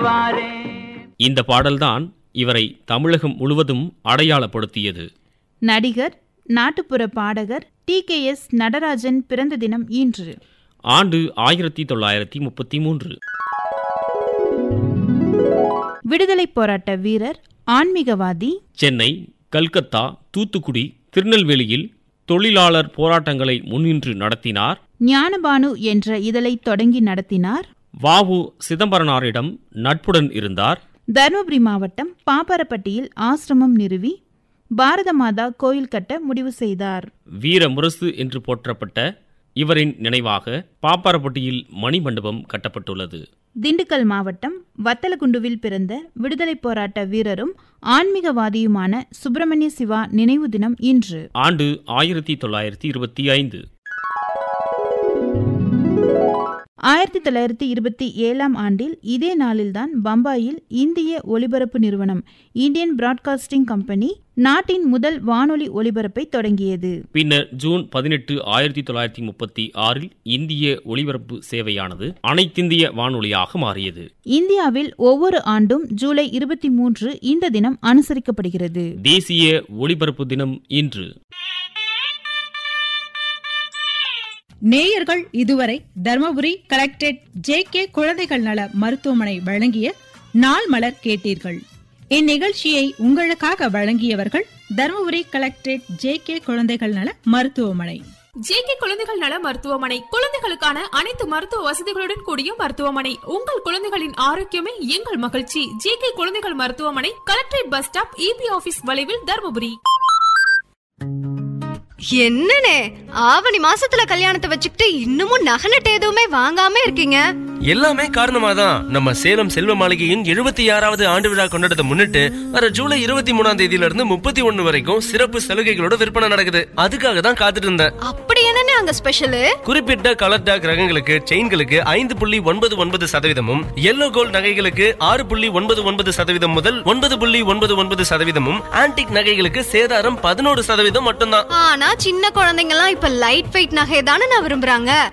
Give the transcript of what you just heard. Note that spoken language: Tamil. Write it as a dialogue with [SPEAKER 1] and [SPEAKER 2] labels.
[SPEAKER 1] வாரே
[SPEAKER 2] இந்த பாடல்தான் இவரை தமிழகம் முழுவதும் அடையாளப்படுத்தியது
[SPEAKER 3] நடிகர் நாட்டுப்புற பாடகர் டி கே எஸ் நடராஜன் பிறந்த தினம் இன்று
[SPEAKER 2] ஆண்டு ஆயிரத்தி தொள்ளாயிரத்தி முப்பத்தி மூன்று
[SPEAKER 3] விடுதலைப் போராட்ட வீரர் ஆன்மீகவாதி
[SPEAKER 2] சென்னை கல்கத்தா தூத்துக்குடி திருநெல்வேலியில் தொழிலாளர் போராட்டங்களை முன்னின்று நடத்தினார்
[SPEAKER 3] ஞானபானு என்ற இதழை தொடங்கி நடத்தினார்
[SPEAKER 2] வாவு சிதம்பரனாரிடம் நட்புடன் இருந்தார்
[SPEAKER 3] தருமபுரி மாவட்டம் பாப்பரப்பட்டியில் ஆசிரமம் நிறுவி பாரத மாதா கோயில் கட்ட முடிவு செய்தார்
[SPEAKER 2] வீர முரசு என்று போற்றப்பட்ட இவரின் நினைவாக பாப்பாரப்பட்டியில் மணிமண்டபம் கட்டப்பட்டுள்ளது
[SPEAKER 3] திண்டுக்கல் மாவட்டம் வத்தலகுண்டுவில் பிறந்த விடுதலைப் போராட்ட வீரரும் ஆன்மீகவாதியுமான சுப்பிரமணிய சிவா நினைவு தினம் இன்று
[SPEAKER 2] ஆண்டு ஆயிரத்தி தொள்ளாயிரத்தி இருபத்தி ஐந்து
[SPEAKER 3] ஆயிரத்தி தொள்ளாயிரத்தி இருபத்தி ஏழாம் ஆண்டில் இதே நாளில்தான் பம்பாயில் இந்திய ஒலிபரப்பு நிறுவனம் இந்தியன் பிராட்காஸ்டிங் கம்பெனி நாட்டின் முதல் வானொலி ஒலிபரப்பை தொடங்கியது
[SPEAKER 2] பின்னர் ஜூன் பதினெட்டு ஆயிரத்தி தொள்ளாயிரத்தி முப்பத்தி ஆறில் இந்திய ஒலிபரப்பு சேவையானது அனைத்திந்திய வானொலியாக மாறியது
[SPEAKER 3] இந்தியாவில் ஒவ்வொரு ஆண்டும் ஜூலை இருபத்தி மூன்று இந்த தினம் அனுசரிக்கப்படுகிறது
[SPEAKER 2] தேசிய ஒலிபரப்பு தினம் இன்று
[SPEAKER 4] நேயர்கள் இதுவரை தர்மபுரி கலெக்டரேட் ஜே கே குழந்தைகள் நல மருத்துவமனை வழங்கிய நாள் மலர் கேட்டீர்கள் இந்நிகழ்ச்சியை உங்களுக்காக வழங்கியவர்கள் தர்மபுரி கலெக்டரேட் ஜே கே குழந்தைகள் நல மருத்துவமனை
[SPEAKER 5] ஜேகே குழந்தைகள் நல மருத்துவமனை குழந்தைகளுக்கான அனைத்து மருத்துவ வசதிகளுடன் கூடிய மருத்துவமனை உங்கள் குழந்தைகளின் ஆரோக்கியமே எங்கள் மகிழ்ச்சி ஜேகே குழந்தைகள் மருத்துவமனை collectorate bus stop EB office வளைவில் தருமபுரி
[SPEAKER 6] என்னனே ஆவணி மாசத்துல கல்யாணத்தை வச்சுக்கிட்டு இன்னமும் நகை நட்டு எதுவுமே வாங்காம இருக்கீங்க
[SPEAKER 7] எல்லாமே காரணமா தான் நம்ம சேலம் செல்வ மாளிகையின் எழுபத்தி ஆறாவது ஆண்டு விழா கொண்டாடத்தை முன்னிட்டு வர ஜூலை இருபத்தி மூணாம் தேதியில இருந்து முப்பத்தி ஒண்ணு வரைக்கும் சிறப்பு சலுகைகளோட விற்பனை நடக்குது அதுக்காக தான் காத்துட்டு இருந்தேன்
[SPEAKER 6] அப்படி என்னனே அங்க ஸ்பெஷல்
[SPEAKER 7] குறிப்பிட்ட கலர் டாக் ரகங்களுக்கு செயின்களுக்கு ஐந்து புள்ளி ஒன்பது ஒன்பது சதவீதமும் எல்லோ கோல்ட் நகைகளுக்கு ஆறு புள்ளி ஒன்பது ஒன்பது சதவீதம் முதல் ஒன்பது புள்ளி ஒன்பது ஒன்பது சதவீதமும் ஆன்டிக் நகைகளுக்கு சேதாரம் பதினோரு சதவீதம் மட்டும்தான்
[SPEAKER 6] ஆனா சின்ன குழந்தைங்க எல்லாம் இப்ப லைட் வெயிட் நகை தானே நான் விரும்புறாங்க